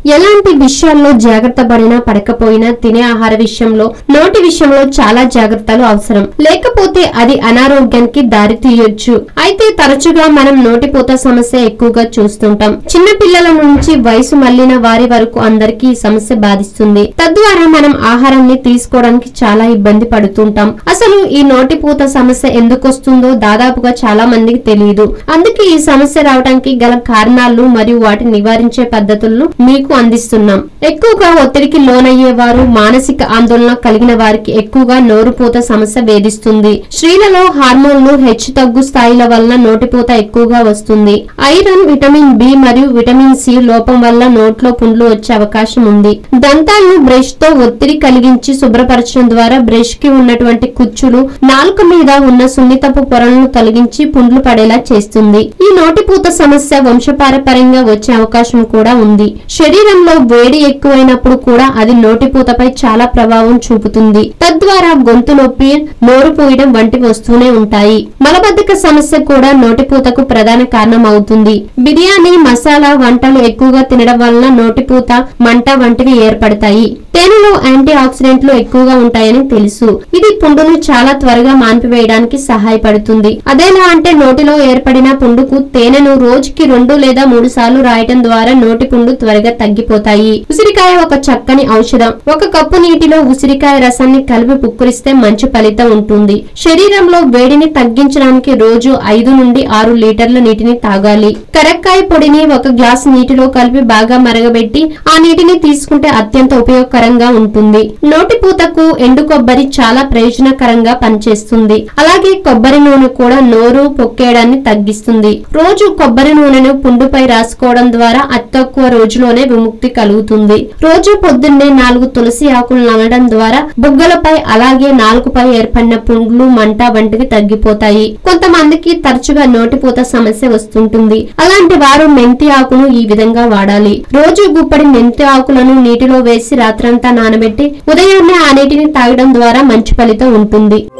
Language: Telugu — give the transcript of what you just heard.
ఎలాంటి విషయాల్లో జాగ్రత్త పడినా పడకపోయినా తినే ఆహార విషయంలో నోటి విషయంలో చాలా జాగ్రత్తలు అవసరం లేకపోతే అది అనారోగ్యానికి దారి తీయొచ్చు అయితే తరచుగా మనం నోటిపూత సమస్య ఎక్కువగా చూస్తుంటాం చిన్న పిల్లల నుంచి వయసు మళ్లిన వారి వరకు అందరికీ ఈ సమస్య బాధిస్తుంది తద్వారా మనం ఆహారాన్ని తీసుకోవడానికి చాలా ఇబ్బంది పడుతుంటాం అసలు ఈ నోటిపూత సమస్య ఎందుకు వస్తుందో దాదాపుగా చాలా మందికి తెలియదు అందుకే ఈ సమస్య రావడానికి గల కారణాలు మరియు వాటిని నివారించే పద్ధతులను మీకు అందిస్తున్నాం ఎక్కువగా ఒత్తిడికి లోనయ్యేవారు మానసిక ఆందోళన కలిగిన వారికి ఎక్కువగా నోరుపూత సమస్య వేధిస్తుంది స్త్రీలలో హార్మోన్లు హెచ్చు తగ్గు స్థాయిల వలన నోటిపూత ఎక్కువగా వస్తుంది ఐరన్ విటమిన్ బి మరియు విటమిన్ సి లోపం వల్ల నోట్లో పుండ్లు వచ్చే అవకాశం ఉంది దంతాలను బ్రష్ తో ఒత్తిడి కలిగించి శుభ్రపరచడం ద్వారా బ్రష్ కి ఉన్నటువంటి కుచ్చులు నాలుక మీద ఉన్న సున్నితపు పొరలను తొలగించి పుండ్లు పడేలా చేస్తుంది ఈ నోటిపూత సమస్య వంశపారపర్యంగా వచ్చే అవకాశం కూడా ఉంది శరీరంలో వేడి ఎక్కువైనప్పుడు కూడా అది నోటిపూతపై చాలా ప్రభావం చూపుతుంది తద్వారా గొంతు నొప్పి నోరు పోయడం వంటివి వస్తూనే ఉంటాయి మలబద్ధక సమస్య కూడా నోటిపూతకు ప్రధాన కారణం అవుతుంది బిర్యానీ మసాలా వంటలు ఎక్కువగా తినడం వలన నోటిపూత మంట వంటివి ఏర్పడతాయి తేనెలో యాంటీ ఆక్సిడెంట్లు ఎక్కువగా ఉంటాయని తెలుసు ఇది పుండును చాలా త్వరగా మాన్పివేయడానికి సహాయపడుతుంది అదేలా అంటే నోటిలో ఏర్పడిన పుండుకు తేనెను రోజుకి రెండు లేదా మూడు సార్లు రాయటం ద్వారా నోటి పుండు త్వరగా తగ్గిపోతాయి ఉసిరికాయ ఒక చక్కని ఔషధం ఒక కప్పు నీటిలో ఉసిరికాయ రసాన్ని కలిపి పుక్కురిస్తే మంచి ఫలితం ఉంటుంది శరీరంలో వేడిని తగ్గించడానికి రోజు ఐదు నుండి ఆరు లీటర్ల నీటిని తాగాలి కరక్కాయ పొడిని ఒక గ్లాస్ నీటిలో కలిపి బాగా మరగబెట్టి ఆ నీటిని తీసుకుంటే అత్యంత ఉపయోగకరంగా ఉంటుంది నోటి పూతకు ఎండు కొబ్బరి చాలా ప్రయోజనకరంగా పనిచేస్తుంది అలాగే కొబ్బరి నూనె కూడా నోరు పొక్కేయడాన్ని తగ్గిస్తుంది రోజు కొబ్బరి నూనెను పుండుపై రాసుకోవడం ద్వారా అతి తక్కువ రోజులోనే విముక్తి కలుగుతుంది రోజు పొద్దున్నే నాలుగు తులసి ఆకులు నమలడం ద్వారా బుగ్గలపై అలాగే నాలుగుపై ఏర్పడిన పుండ్లు మంట వంటివి తగ్గిపోతాయి కొంతమందికి తరచుగా నోటిపూత సమస్య వస్తుంటుంది అలాంటి వారు మెంతి ఆకును ఈ విధంగా వాడాలి రోజు గుప్పడి మెంతి ఆకులను నీటిలో వేసి రాత్రంతా నానబెట్టి ఉదయాన్నే ఆ నీటిని తాగడం ద్వారా మంచి ఫలితం ఉంటుంది